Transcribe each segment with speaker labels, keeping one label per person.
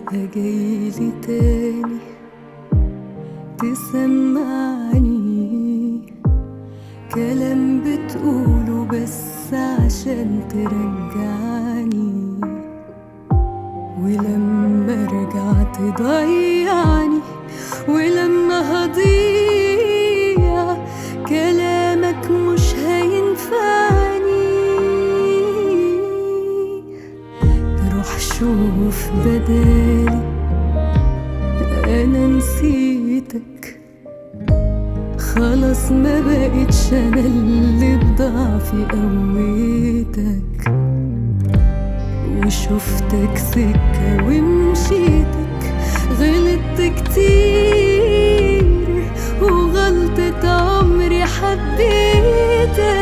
Speaker 1: بقى جايلي تاني تسمعني كلام بتقوله بس عشان ترجعني ولما ارجع تضيعني ولما هضيع كلامك مش هينفعني روح شوف بدالي انا نسيتك خلاص ما بقتش انا اللي بضعفي قويتك وشفتك سكة ومشيتك غلطت كتير وغلطة عمري حبيتك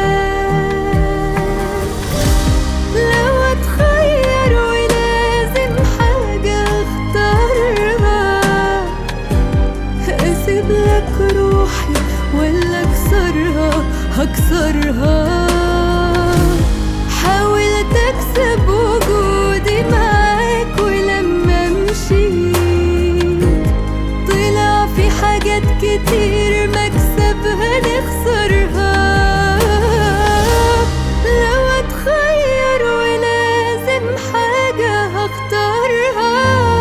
Speaker 1: لو اتخير ولازم حاجة اختارها اسيب لك روحي ولا اكسرها هكسرها حاولت اكسب وجودي معاك ولما مشيت طلع في حاجات كتير مكسبها نخسرها لو اتخير ولازم حاجة هختارها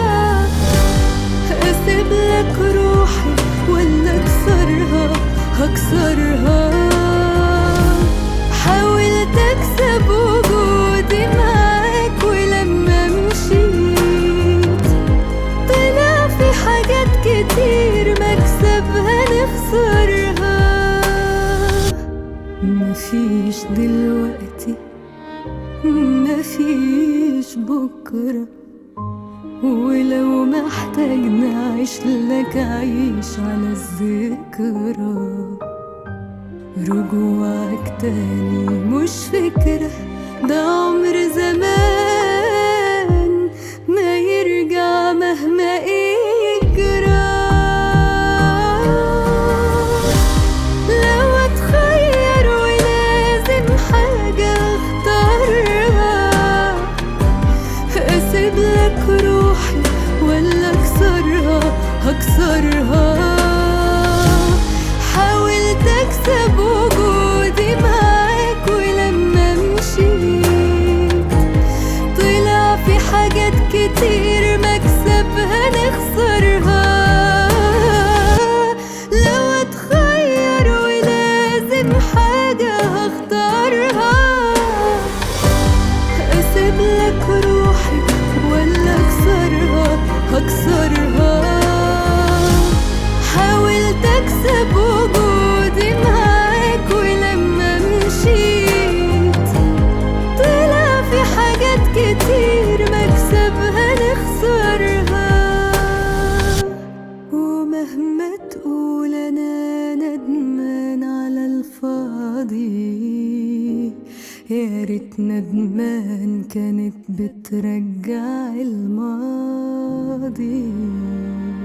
Speaker 1: اسيب لك روحي ولا اكسرها هكسرها حاولت اكسب وجودي معاك ولما مشيت طلع في حاجات كتير مكسبها نخسرها مفيش دلوقتي مفيش بكره ولو محتاج نعيش لك عيش على الذكرى رجوعك تاني مش فكرة ده عمر زمان ما يرجع مهما يجرى لو اتخير ولازم حاجة اختارها اسيب لك روحي ولا اكسرها هكسرها حاولت اكسب وجودي معاك ولما مشيت طلع في حاجات كتير مكسبها نخسرها لو اتخير ولازم حاجة هختارها اسيب لك روحي ولا اكسرها هكسرها حاولت اكسب وجودي معاك ولما مشيت طلع في حاجات كتير مكسبها نخسرها ومهما تقول انا ندمان على الفاضي يا ريت ندمان كانت بترجع الماضي